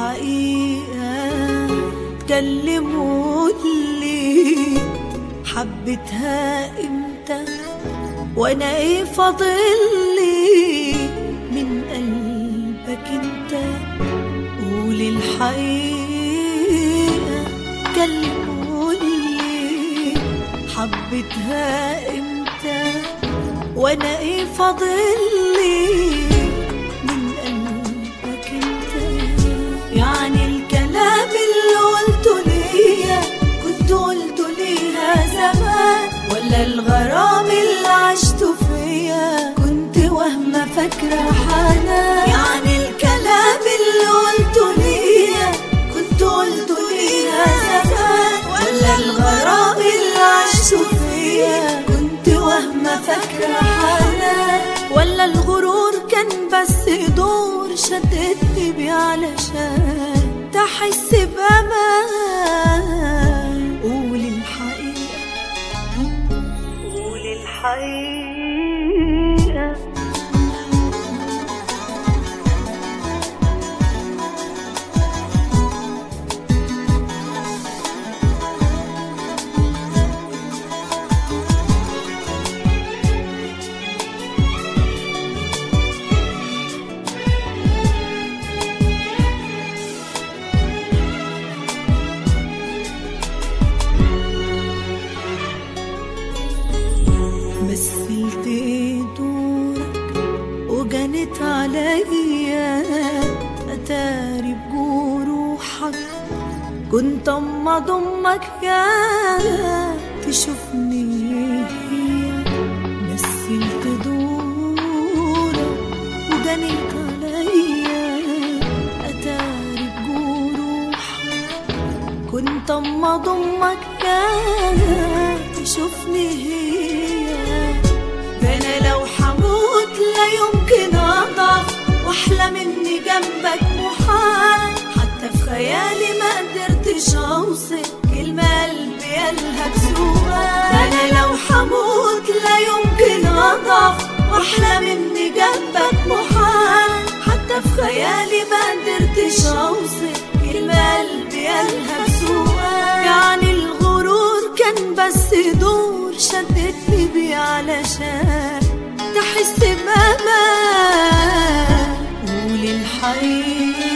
الحقيقة كلموا اللي حبيتها امتى وانا ايه فاضلي من قلبك انت قول الحقيقة كلموا اللي حبيتها امتى وانا ايه فاضلي من قلبك انت يعني الكلام اللي قلته ليا كنت قلته ليها زمان ولا الغرام اللي عشته فيا كنت وهمة فاكرة حنان يعني الكلام اللي قلته ليا كنت قلته ليها زمان ولا الغرام اللي عشته فيا كنت وهمة فاكرة حنان ولا الغرور كان بس دور شدتني بيه علشان تحس بأمان قول الحقيقة قول الحقيقة مثلت دورك وجنت عليا اتاري بجروحك كنت اما ضمك يا تشوفني مثلت دورك وجنت عليا اتاري بجروحك كنت اما ضمك يا تشوفني هي ده انا لو حموت لا يمكن اضعف واحلم اني جنبك محال حتى في خيالي ما قدرتش اوصف كلمة قلبي قالها بسؤال ده انا لو حموت لا يمكن اضعف واحلم اني جنبك محال حتى في خيالي ما قدرتش اوصف كلمة قلبي قالها بسؤال يعني الغرور كان بس دور شدتني بيه علشان تحس بأمان قول الحقيقة